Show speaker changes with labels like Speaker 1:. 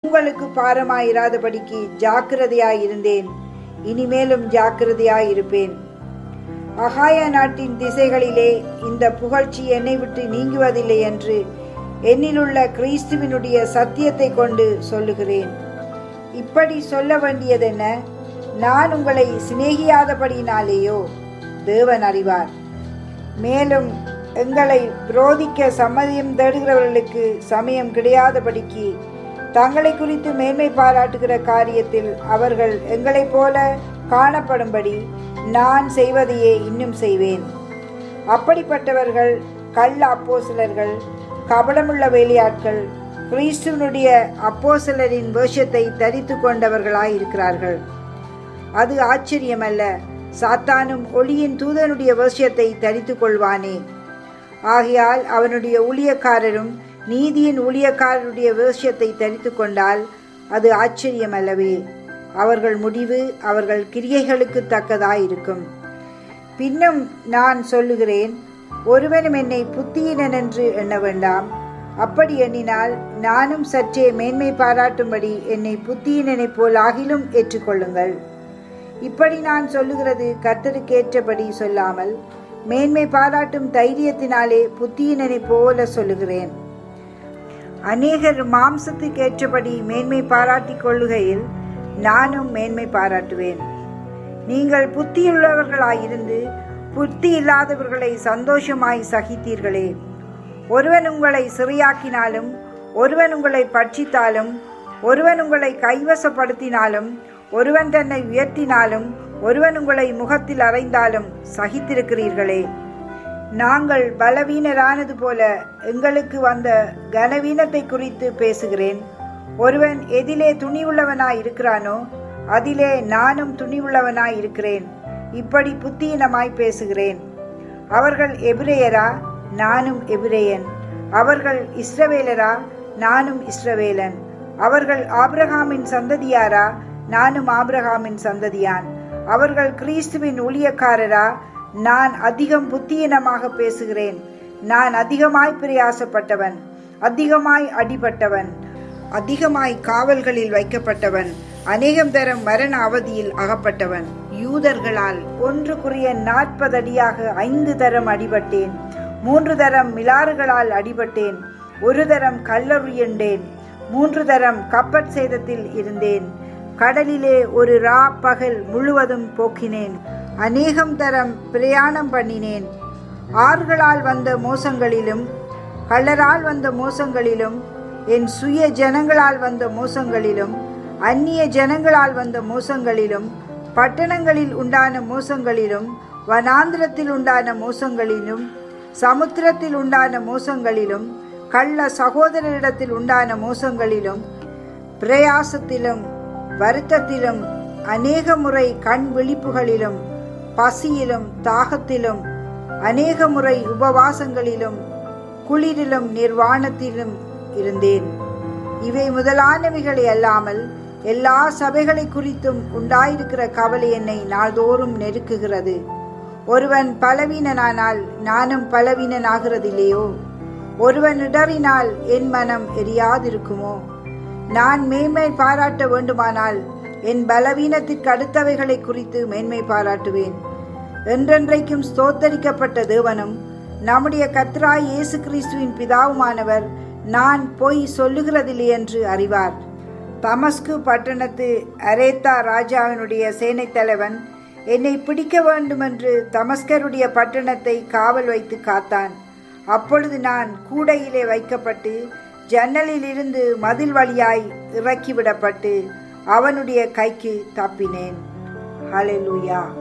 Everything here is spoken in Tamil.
Speaker 1: உங்களுக்கு பாரமாயிராதபடிக்கு ஜாக்கிரதையாயிருந்தேன் இனிமேலும் ஜாக்கிரதையாயிருப்பேன் அகாய நாட்டின் திசைகளிலே இந்த புகழ்ச்சி என்னை விட்டு நீங்குவதில்லை என்று என்னிலுள்ள கிறிஸ்துவினுடைய சத்தியத்தை கொண்டு சொல்லுகிறேன் இப்படி சொல்ல வேண்டியதென்ன நான் உங்களை சிநேகியாதபடியினாலேயோ தேவன் அறிவார் மேலும் எங்களை விரோதிக்க சம்மதியம் தேடுகிறவர்களுக்கு சமயம் கிடையாதபடிக்கு தங்களை குறித்து மேன்மை பாராட்டுகிற காரியத்தில் அவர்கள் எங்களைப் போல காணப்படும்படி நான் செய்வதையே இன்னும் செய்வேன் அப்படிப்பட்டவர்கள் கள்ள அப்போசிலர்கள் கபடமுள்ள வேலையாட்கள் கிறிஸ்துவனுடைய அப்போசிலரின் வேஷத்தை தரித்து கொண்டவர்களாய் இருக்கிறார்கள் அது ஆச்சரியமல்ல சாத்தானும் ஒளியின் தூதனுடைய வேஷத்தை தரித்து கொள்வானே ஆகையால் அவனுடைய ஊழியக்காரரும் நீதியின் ஊழியக்காரருடைய வேஷத்தை தரித்து கொண்டால் அது ஆச்சரியமல்லவே அவர்கள் முடிவு அவர்கள் கிரியைகளுக்கு தக்கதாயிருக்கும் பின்னும் நான் சொல்லுகிறேன் ஒருவனும் என்னை புத்தியினன் என்று எண்ண வேண்டாம் அப்படி எண்ணினால் நானும் சற்றே மேன்மை பாராட்டும்படி என்னை புத்தியினனைப் போல் ஆகிலும் ஏற்றுக்கொள்ளுங்கள் இப்படி நான் சொல்லுகிறது கர்த்தருக்கு ஏற்றபடி சொல்லாமல் மேன்மை பாராட்டும் தைரியத்தினாலே புத்தியினனைப் போல சொல்லுகிறேன் அநேகர் மாம்சத்துக்கு ஏற்றபடி மேன்மை பாராட்டிக் கொள்ளுகையில் நானும் மேன்மை பாராட்டுவேன் நீங்கள் புத்தியுள்ளவர்களாயிருந்து புத்தி இல்லாதவர்களை சந்தோஷமாய் சகித்தீர்களே ஒருவன் உங்களை சிறையாக்கினாலும் ஒருவன் உங்களை பட்சித்தாலும் ஒருவன் உங்களை கைவசப்படுத்தினாலும் ஒருவன் தன்னை உயர்த்தினாலும் ஒருவன் உங்களை முகத்தில் அறைந்தாலும் சகித்திருக்கிறீர்களே நாங்கள் பலவீனரானது போல எங்களுக்கு வந்த கனவீனத்தை குறித்து பேசுகிறேன் ஒருவன் எதிலே துணிவுள்ளவனாய் இருக்கிறானோ அதிலே நானும் துணிவுள்ளவனாய் இருக்கிறேன் இப்படி புத்தீனமாய் பேசுகிறேன் அவர்கள் எபிரேயரா நானும் எபிரேயன் அவர்கள் இஸ்ரவேலரா நானும் இஸ்ரவேலன் அவர்கள் ஆபிரகாமின் சந்ததியாரா நானும் ஆபிரகாமின் சந்ததியான் அவர்கள் கிறிஸ்துவின் ஊழியக்காரரா நான் அதிகம் புத்தியீனமாக பேசுகிறேன் நான் அதிகமாய் பிரயாசப்பட்டவன் அதிகமாய் அடிபட்டவன் அதிகமாய் காவல்களில் வைக்கப்பட்டவன் அநேகம் தரம் மரண அவதியில் அகப்பட்டவன் யூதர்களால் ஒன்று குறிய நாற்பது அடியாக ஐந்து தரம் அடிபட்டேன் மூன்று தரம் மிலாறுகளால் அடிபட்டேன் ஒரு தரம் கல்லறியண்டேன் மூன்று தரம் கப்பற் சேதத்தில் இருந்தேன் கடலிலே ஒரு ரா பகல் முழுவதும் போக்கினேன் அநேகம் தரம் பிரயாணம் பண்ணினேன் ஆறுகளால் வந்த மோசங்களிலும் கள்ளரால் வந்த மோசங்களிலும் என் சுய ஜனங்களால் வந்த மோசங்களிலும் அந்நிய ஜனங்களால் வந்த மோசங்களிலும் பட்டணங்களில் உண்டான மோசங்களிலும் வனாந்திரத்தில் உண்டான மோசங்களிலும் சமுத்திரத்தில் உண்டான மோசங்களிலும் கள்ள சகோதரரிடத்தில் உண்டான மோசங்களிலும் பிரயாசத்திலும் வருத்தத்திலும் அநேக முறை கண் விழிப்புகளிலும் பசியிலும் தாகத்திலும் அநேக முறை உபவாசங்களிலும் குளிரிலும் நிர்வாணத்திலும் இருந்தேன் இவை முதலானவைகளை அல்லாமல் எல்லா சபைகளை குறித்தும் உண்டாயிருக்கிற கவலை என்னை நாள்தோறும் நெருக்குகிறது ஒருவன் பலவீனனானால் நானும் பலவீனனாகிறதில்லையோ ஒருவன் இடறினால் என் மனம் எரியாதிருக்குமோ நான் மேன்மை பாராட்ட வேண்டுமானால் என் பலவீனத்திற்கு அடுத்தவைகளை குறித்து மேன்மை பாராட்டுவேன் என்றென்றைக்கும் ஸ்தோத்தரிக்கப்பட்ட தேவனும் நம்முடைய கத்ராய் இயேசு கிறிஸ்துவின் பிதாவுமானவர் நான் பொய் சொல்லுகிறதில்லை என்று அறிவார் தமஸ்கு பட்டணத்து அரேத்தா ராஜாவினுடைய சேனைத் தலைவன் என்னை பிடிக்க வேண்டுமென்று தமஸ்கருடைய பட்டணத்தை காவல் வைத்து காத்தான் அப்பொழுது நான் கூடையிலே வைக்கப்பட்டு ஜன்னலில் இருந்து மதில் வழியாய் இறக்கிவிடப்பட்டு அவனுடைய கைக்கு தப்பினேன் ஹalleluya